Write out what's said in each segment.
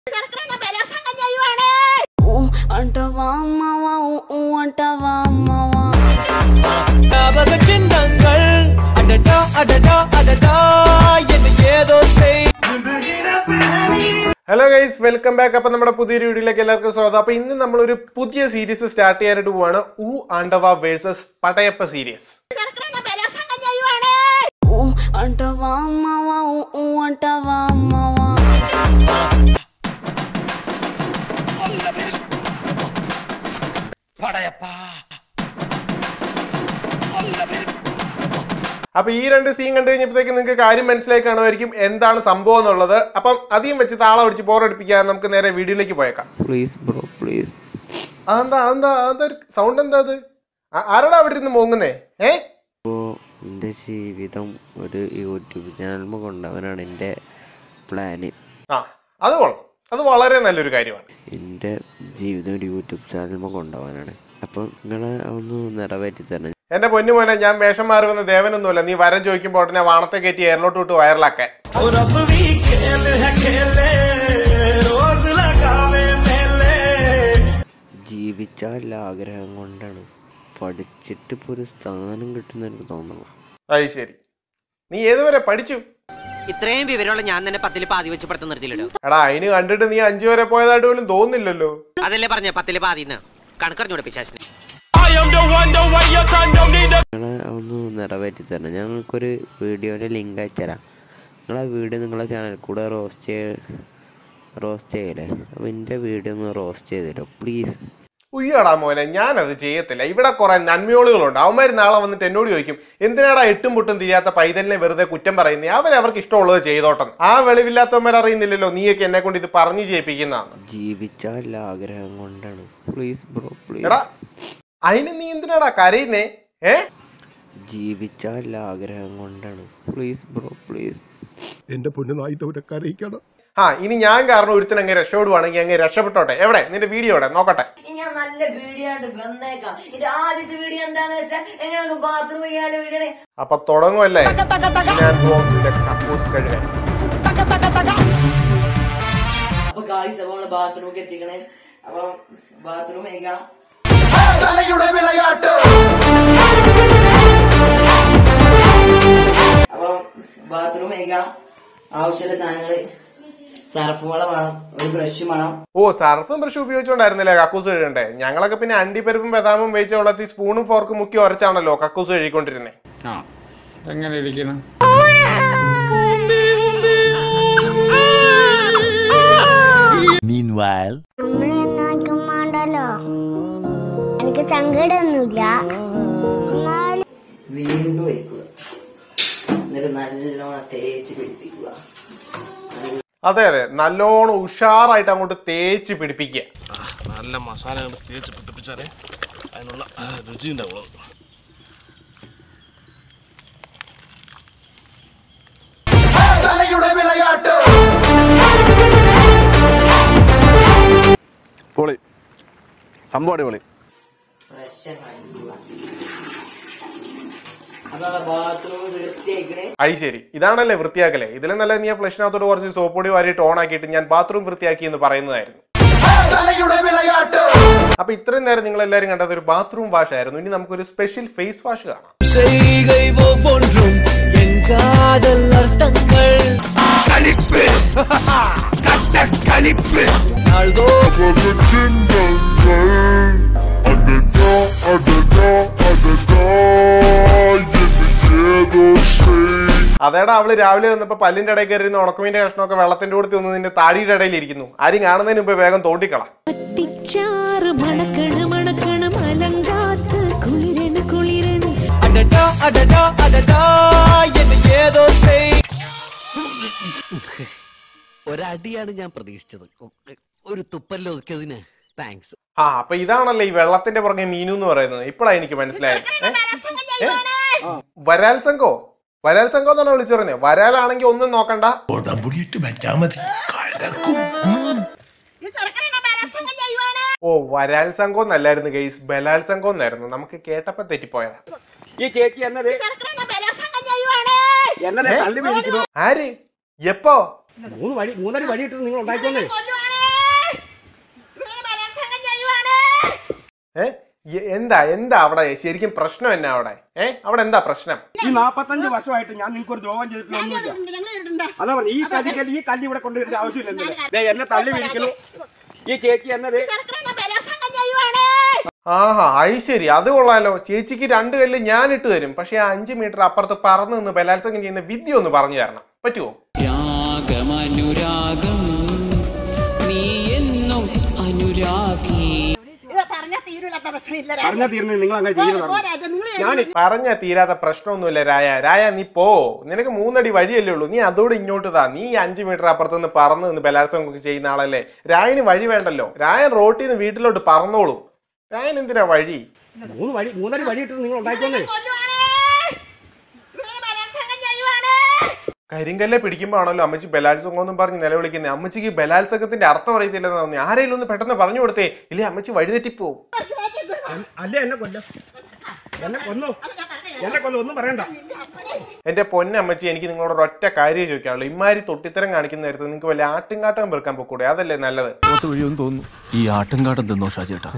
ఊ అంటవా అమ్మవా ఊ ఊ అంటవా అమ్మవా ஞாபக சின்னங்கள் அடடா அடடா அடடா என்ன ஏதோ செய் ഹലോ ഗൈസ് വെൽക്കം ബാക്ക് അപ്പൊ നമ്മുടെ പുതിയൊരു വീഡിയോയിലേക്ക് എല്ലാവർക്കും സ്വാഗതം അപ്പൊ ഇന്ന് നമ്മൾ ഒരു പുതിയ സീരീസ് സ്റ്റാർട്ട് ചെയ്യാനായിട്ട് പോവാണ് ഊ ആണ്ടവ വേഴ്സസ് പടയപ്പ സീരീസ് ఊ అంటవా అమ్మవా ఊ ఊ అంటవా అమ్మవా അപ്പൊ ഈ രണ്ട് സീൻ കണ്ടു കഴിഞ്ഞപ്പോഴത്തേക്ക് നിങ്ങൾക്ക് കാര്യം മനസ്സിലായി കാണുമായിരിക്കും എന്താണ് സംഭവം എന്നുള്ളത് അപ്പം അധികം വെച്ച് താളം അടിച്ച് ബോറടിപ്പിക്കാതെ നമുക്ക് നേരെ വീഡിയോയിലേക്ക് പോയേക്കാം പ്ലീസ് ബ്രോ പ്ലീസ് അതെന്താ അതെന്താ അതെന്താ സൗണ്ട് എന്താ അത് ആ- ആരാടാ അവിടെ ഇരുന്ന് മോങ്ങുന്നേ ഏ ഇപ്പോൾ എൻ്റെ ജീവിതം ഒരു യൂട്യൂബ് ചാനൽ കൊണ്ടവനാണ് എൻ്റെ പ്ലാന് ആ അത് കൊള്ളാം അത് വളരെ നല്ലൊരു കാര്യമാണ് എൻ്റെ ജീവിതം ഒരു യൂട്യൂബ് ചാനൽ കൊണ്ടുപോകാനാണ് അപ്പം നിങ്ങളെ ഒന്ന് നിറവേറ്റി തരണം എന്റെ പൊന്നു മോനെ ഞാൻ വേഷം മാറി വന്ന ദേവനൊന്നുമല്ല നീ വരം ചോദിക്കുമ്പോൾ ഉടനെ വാണത്തെ കയറ്റി എയറിലോട്ട് വിട്ട് വയറിലാക്കാൻ और अब भी खेल है खेले रोज लगावे मेले ജീവിച്ചാൽ ആഗ്രഹം കൊണ്ടാണ് പഠിച്ചിട്ട് ഇപ്പോൾ ഒരു സ്ഥാനം കിട്ടുന്ന എനിക്ക് തോന്നുന്നു അത് ശരി നീ ഏതുവരെ പഠിച്ചു ഇത്രയും വിവരമുള്ള ഞാൻ തന്നെ പത്തില് പാതി വെച്ച് പഠിത്തം നിർത്തിയില്ലടോ എടാ അതിന് കണ്ടിട്ട് നീ അഞ്ചു വരെ പോയതായിട്ട് പോലും തോന്നില്ലല്ലോ അതല്ലേ പറഞ്ഞ പത്തില് പാതിന്ന് കണക്കറിഞ്ഞൂടെ പിശാസിനെ I am the one the way your son don't need a നിങ്ങളെ ഒന്ന് നിറവേറ്റി തരണം ഞങ്ങൾക്കൊരു വീഡിയോയുടെ ലിങ്ക് അയച്ചുതരാം നിങ്ങളെ വീഡിയോ നിങ്ങളെ ചാനൽ കൂടെ റോസ്റ്റ് ചെയ്യ റോസ്റ്റ് ചെയ്യലേ അപ്പം എൻ്റെ വീഡിയോ ഒന്ന് റോസ്റ്റ് ചെയ്ത് തരുമോ പ്ലീസ് ഉയ്യടാ മോനെ ഞാനത് ചെയ്യത്തില്ല ഇവിടെ കുറെ നന്മയോളുകളുണ്ട് അവന്മാർ നാളെ വന്നിട്ട് എന്നോട് ചോദിക്കും എന്തിനാടാ എട്ടും പുട്ടും തിരിയാത്ത പൈതലിനെ വെറുതെ കുറ്റം പറയുന്നേ അവരവർക്ക് ഇഷ്ടമുള്ളത് ചെയ്തോട്ടെ ആ വെളിവില്ലാത്തവന്മാർ അറിയുന്നില്ലല്ലോ നീയൊക്കെ എന്നെ കൊണ്ട് ഇത് പറഞ്ഞു ചെയ്യിപ്പിക്കുന്നതാണ് ജീവിച്ചാൽ ആഗ്രഹം കൊണ്ടാണ് പ്ലീസ് ബ്രോ പ്ലീസ് എടാ അതിന് നീ എന്തിനാടാ കരയുന്നേ ഏ ജീവിച്ചാൽ ആഗ്രഹം കൊണ്ടാണ് പ്ലീസ് ബ്രോ പ്ലീസ് എന്റെ പൊന്നുനായിട്ട് അവരെ കരയിക്കണം ആ ഇനി ഞാൻ കാരണം ഒരുത്തൻ അങ്ങ് രക്ഷപ്പെടുവാണെങ്കിൽ അങ്ങ് രക്ഷപ്പെട്ടോട്ടെ എവിടെ നിന്റെ വീഡിയോ എവിടെ നോക്കട്ടെ ഇനി ഞാൻ നല്ല വീഡിയോ ആയിട്ട് വന്നേക്കാം ഇത് ആദ്യത്തെ വീഡിയോ എന്താന്ന് വെച്ചാൽ എങ്ങനെ ബാത്റൂം ചെയ്യാൻ വീഡിയോ അപ്പൊ തുടങ്ങുമല്ലേ ഞാൻ ബ്ലോഗ്സിന്റെ കക്കൂസ് കഴുകാൻ അപ്പൊ കായ് സഭ ബാത്റൂമൊക്കെ എത്തിക്കണേ അപ്പൊ ബാത്റൂം കഴിക്കാം അപ്പൊ ബാത്റൂം കഴിക്കാം ആവശ്യമുള്ള സാധനങ്ങള് സർഫ് വെള്ളം വേണം ഒരു ബ്രഷ് വേണം ഓ സർഫും ബ്രഷ് ഉപയോഗിച്ചോണ്ടായിരുന്നില്ലേ കക്കൂസ് കഴുകണ്ടേ ഞങ്ങളൊക്കെ പിന്നെ അണ്ടിപ്പരിപ്പും ബദാമും വേവിച്ച വെള്ളത്തിൽ സ്പൂണും ഫോർക്കും മുക്കി ഉരച്ചാണല്ലോ കക്കൂസ് കഴുകിക്കൊണ്ടിരുന്നേ ആ എങ്ങനെ ഇരിക്കണം നമ്മളെന്നാക്കുമാണ്ടല്ലോ എനിക്ക് സങ്കടമൊന്നുമില്ല എന്നാലും വീണ്ടും വയ്ക്കുക എന്നിട്ട് നല്ലോണം തേച്ച് പിടിപ്പിക്കുക അതെ അതെ നല്ലോണം ഉഷാറായിട്ട് അങ്ങോട്ട് തേച്ച് പിടിപ്പിക്കുക നല്ല മസാല അങ്ങോട്ട് തേച്ച് പിടിപ്പിച്ചാലേ അതിനുള്ള ആ, രുചി ഉണ്ടാവുള്ളൂ പൊളി സംഭവം അടിപൊളി ഫ്രഷ് അടിക്കുക അപ്പൊ ബാത്റൂം വൃത്തിയാക്കണേ അത് ശരി ഇതാണല്ലേ വൃത്തിയാക്കലേ ഇതിലും നല്ല നീ ഫ്ലഷിനകത്തോട് കുറച്ച് സോപ്പ് പൊടി വാരിയിട്ട് ഓൺ ആക്കിയിട്ട് ഞാൻ ബാത്റൂം വൃത്തിയാക്കി എന്ന് പറയുന്നതായിരുന്നു അപ്പൊ ഇത്രയും നേരം നിങ്ങൾ എല്ലാവരും കണ്ടത് ഒരു ബാത്റൂം വാഷ് ആയിരുന്നു ഇനി നമുക്കൊരു സ്പെഷ്യൽ ഫേസ് വാഷ് കാണാം செய்கை ஒவ்வொன்றும் என் காதல் அர்த்தங்கள் கணிப்பு கட்ட கணிப்பு நாள்தோ അതേടാ അവള് രാവിലെ വന്നപ്പോ പല്ലിന്റെ ഇടയിൽ കയറി ഉണക്കമീന്റെ കഷ്ണമൊക്കെ വെള്ളത്തിന്റെ കൂടെ തിന്ന് നിന്റെ താടിയുടെ ഇടയിൽ ഇരിക്കുന്നു ആരും കാണുന്നതിന് മുമ്പ് വേഗം തോണ്ടിക്കള പട്ടിച്ചാറ് മണക്കണ് മണക്കണ് മലങ്കാത്ത് കുളിരണ് കുളിരണ് அடடா அடடா அடடா என்ன ஏதோ செய் ഒരടിയാണ് ഞാൻ പ്രതീക്ഷിച്ചത് ഒരു തുപ്പലിൽ ഒതുക്കിയതിന് താങ്ക്സ് ആ അപ്പൊ ഇതാണല്ലേ ഈ വെള്ളത്തിന്റെ പുറകെ മീനു എന്ന് പറയുന്നത് ഇപ്പഴാ എനിക്ക് മനസ്സിലായത് ഏ? ഏ? വരാൽ സംഘോ വരാൽ സംഘം എന്നാണ് വിളിച്ചു പറഞ്ഞത് വരാലാണെങ്കിൽ ഒന്നും നോക്കണ്ട ഓ വരാൽ സംഘം എന്നല്ലായിരുന്നു ഗെയ്സ് ബലാൽ സംഘം എന്നായിരുന്നു നമുക്ക് കേട്ടപ്പോ തെറ്റിപ്പോയതാ ഈ ചേച്ചി എന്നത് എന്നെ തള്ളി വിളിക്കുന്നു ആര് എപ്പോ മൂന്ന് വഴി മൂന്നടി വഴി ഇട്ട് നിങ്ങൾ ഉണ്ടാക്കിക്കൊന്നേ എ- എന്താ എന്താ അവിടെ ശരിക്കും പ്രശ്നം എന്നാ അവിടെ ഏ അവിടെ എന്താ പ്രശ്നം ഈ നാപ്പത്തഞ്ച് വർഷമായിട്ട് ഞാൻ നിങ്ങൾക്ക് ഒരു ദ്രോഹം ചെയ്തിട്ടില്ല ഒന്നുമില്ല അതാ പറഞ്ഞു ഈ കല്ലിക്കൽ ഈ കല്ല് ഇവിടെ കൊണ്ടുവരേണ്ട ആവശ്യമില്ല എന്തിനാ? ദേ എന്നെ തള്ളി വിളിക്കുന്നു ഈ ചേച്ചി എന്നത് ആഹാ അത് ശരി അത് കൊള്ളാലോ ചേച്ചിക്ക് രണ്ട് കല്ല് ഞാൻ ഇട്ട് തരും പക്ഷെ ആ അഞ്ച് മീറ്റർ അപ്പുറത്ത് പറന്ന് നിന്ന് ബലാത്സംഗം ചെയ്യുന്ന വിദ്യ ഒന്ന് പറഞ്ഞു തരണം പറ്റുമോ രാഗമനുരാഗം നീ എന്നും അനുരാഗി പറഞ്ഞാ തീർന്നത് നിങ്ങൾ അങ്ങനെ ചെയ്യുന്നത് ഞാൻ പറഞ്ഞ തീരാത്ത പ്രശ്നമൊന്നുമില്ല രായ രായ നീ പോ നിനക്ക് മൂന്നടി വഴിയല്ലേ ഉള്ളൂ നീ അതോടെ ഇങ്ങോട്ട് താ നീ ഈ അഞ്ച് മീറ്റർ അപ്പുറത്ത് നിന്ന് പറന്ന് നിന്ന് ബലാത്സംഗം ഒക്കെ ചെയ്യുന്ന ആളല്ലേ രായന് വഴി വേണ്ടല്ലോ രായൻ റോട്ടിൽ നിന്ന് വീട്ടിലോട്ട് പറന്നോളൂ രായൻ എന്തിനാ വഴി മൂന്ന് വഴി മൂന്നടി വഴി ഇട്ട് നിങ്ങൾ ഉണ്ടാക്കിയോന്നേ കരിങ്കല്ലെ പിടിക്കുമ്പോ ആണല്ലോ അമ്മച്ചി ബലാത്സംഗം എന്നും പറഞ്ഞ് നിലവിളിക്കുന്നത് അമ്മച്ചിക്ക് ബലാത്സംഗത്തിന്റെ അർത്ഥം അറിയത്തില്ലെന്ന് തോന്നി ആരെങ്കിലും ഒന്ന് പെട്ടെന്ന് പറഞ്ഞു കൊടുത്തേ ഇല്ലേ അമ്മച്ചി വഴിതെറ്റിപ്പോവും അല്ലേ എന്നെ കൊല്ലോ എന്നെ കൊന്നു എന്നെ കൊന്നു ഒന്നും പറയണ്ട എന്റെ പൊന്നമ്മച്ചി എനിക്ക് നിങ്ങളോട് ഒരൊറ്റ കാര്യം ചോദിക്കാനുള്ളൂ ഇമാരി തൊട്ടിത്തരം കാണിക്കുന്ന നേരത്ത് നിങ്ങൾക്ക് വല്ല ആട്ടുംകാട്ടം വെറുക്കാൻ പൊക്കൂടെ അതല്ലേ നല്ലത് തോന്നുന്നു ഈ ആട്ടുംകാട്ടം തിന്നോ ഷാജേട്ടാ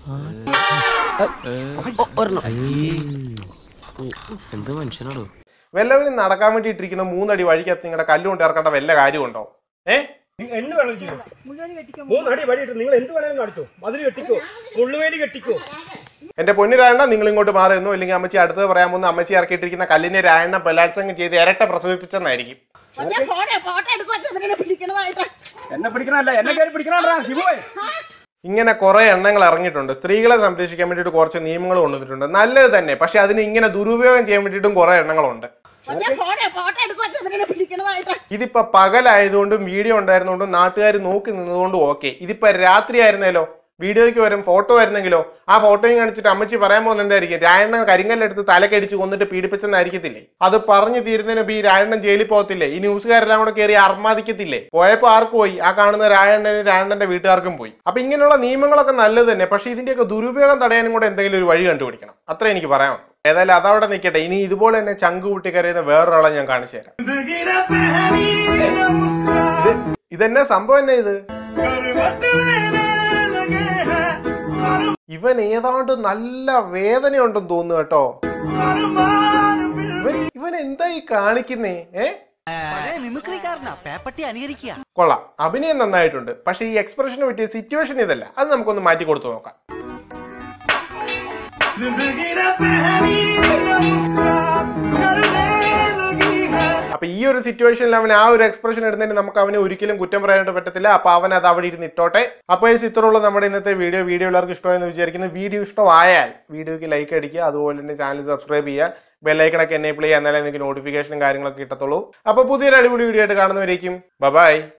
എന്ത് മനുഷ്യനാണോ വല്ലവനും നടക്കാൻ വേണ്ടിയിട്ടിരിക്കുന്ന മൂന്നടി വഴിക്കകത്ത് നിങ്ങളുടെ കല്ലുകൊണ്ട് ഇറക്കേണ്ട വല്ല കാര്യമുണ്ടോ ഏ നിങ്ങൾ എന്ത് വേണം ചെയ്തു മൂന്നടി വഴി ഇട്ട് നിങ്ങൾ എന്ത് വേണേലും കാണിച്ചോ മതിൽ കെട്ടിക്കോ മുള്ളുവേലി കെട്ടിക്കോ എന്റെ പൊന്നു രായണ്ണ നിങ്ങൾ ഇങ്ങോട്ട് മാറുന്നു അല്ലെങ്കിൽ അമ്മച്ചി അടുത്തത് പറയാൻ പോകുന്ന അമ്മച്ചി ഇറക്കിയിട്ടിരിക്കുന്ന കല്ലിനെ രായണ്ണ ബലാത്സംഗം ചെയ്ത് ഇരട്ട പ്രസവിപ്പിച്ചെന്നായിരിക്കും എന്നെ പിടിക്കണല്ല എന്നെ കയറി പിടിക്കണ ശിവോയ് ഇങ്ങനെ കുറെ എണ്ണങ്ങൾ ഇറങ്ങിയിട്ടുണ്ട് സ്ത്രീകളെ സംരക്ഷിക്കാൻ വേണ്ടിയിട്ട് കുറച്ച് നിയമങ്ങൾ കൊണ്ടുവന്നിട്ടുണ്ട് നല്ലത് തന്നെ പക്ഷെ അതിന് ഇങ്ങനെ ദുരുപയോഗം ചെയ്യാൻ വേണ്ടിയിട്ടും കുറെ എണ്ണങ്ങളുണ്ട് ഇതിപ്പോ പകലായതുകൊണ്ടും വീഡിയോ ഉണ്ടായിരുന്നുകൊണ്ടും നാട്ടുകാർ നോക്കി നിന്നതുകൊണ്ടും ഓക്കെ ഇതിപ്പോ രാത്രി ആയിരുന്നല്ലോ വീഡിയോയ്ക്ക് വരും ഫോട്ടോ വരുന്നെങ്കിലോ ആ ഫോട്ടോയും കാണിച്ചിട്ട് അമ്മച്ചി പറയാൻ പോകുന്നത് എന്തായിരിക്കും രായണ്ണൻ കരിങ്കല്ലെടുത്ത് തലക്കടിച്ച് കൊന്നിട്ട് പീഡിപ്പിച്ചെന്നായിരിക്കത്തില്ലേ അത് പറഞ്ഞു തീരുന്നതിന് ഈ രായണ്ണൻ ജയിലിൽ പോകത്തില്ലേ ഈ ന്യൂസുകാരെല്ലാം കൂടെ കയറി അർമാദിക്കത്തില്ലേ പോയപ്പോ ആർക്ക് പോയി ആ കാണുന്ന രായണ്ണനും രായണ്ണന്റെ വീട്ടുകാർക്കും പോയി അപ്പൊ ഇങ്ങനെയുള്ള നിയമങ്ങളൊക്കെ നല്ലത് തന്നെ പക്ഷെ ഇതിന്റെയൊക്കെ ദുരുപയോഗം തടയാനും കൂടെ എന്തെങ്കിലും ഒരു വഴി കണ്ടുപിടിക്കണം അത്ര എനിക്ക് പറയാനുള്ളൂ ഏതായാലും അതവിടെ നിൽക്കട്ടെ ഇനി ഇതുപോലെ തന്നെ ചങ്ക് കൂട്ടി കരയുന്ന വേറൊരാളെ ഞാൻ കാണിച്ചു തരാം ഇത് ഇതെന്നെ സംഭവം തന്നെ ഇത് ഇവൻ ഏതാണ്ട് നല്ല വേദനയുണ്ടെന്ന് തോന്നുന്നു കേട്ടോ ഇവൻ ഇവൻ എന്താ ഈ കാണിക്കുന്നേ ഏ പേപ്പട്ടി അനുകരിക്കുക കൊള്ളാം അഭിനയം നന്നായിട്ടുണ്ട് പക്ഷെ ഈ എക്സ്പ്രഷന് പറ്റിയ സിറ്റുവേഷൻ ഇതല്ല അത് നമുക്കൊന്ന് മാറ്റി കൊടുത്തു നോക്കാം അപ്പൊ ഈ ഒരു സിറ്റുവേഷനിൽ അവൻ ആ ഒരു എക്സ്പ്രഷൻ ഇടുന്നതിന് നമുക്ക് അവനെ ഒരിക്കലും കുറ്റം പറയാനായിട്ട് പറ്റത്തില്ല അപ്പൊ അവൻ അത് അവിടെ ഇരുന്ന് ഇട്ടോട്ടെ അപ്പൊ ഈ ഇത്രയുള്ള നമ്മുടെ ഇന്നത്തെ വീഡിയോ വീഡിയോ എല്ലാവർക്കും ഇഷ്ടമായെന്ന് വിചാരിക്കുന്നു വീഡിയോ ഇഷ്ടമായാൽ വീഡിയോക്ക് ലൈക്ക് അടിക്കുക അതുപോലെ തന്നെ ചാനൽ സബ്സ്ക്രൈബ് ചെയ്യുക ബെല്ലൈക്കണൊക്കെ എനേബിൾ ചെയ്യുക എന്നാലേ നിങ്ങൾക്ക് നോട്ടിഫിക്കേഷനും കാര്യങ്ങളൊക്കെ കിട്ടത്തുള്ളൂ അപ്പൊ പുതിയൊരു അടിപൊളി വീഡിയോ ആയിട്ട് കാണുന്നവരേക്കും ബൈ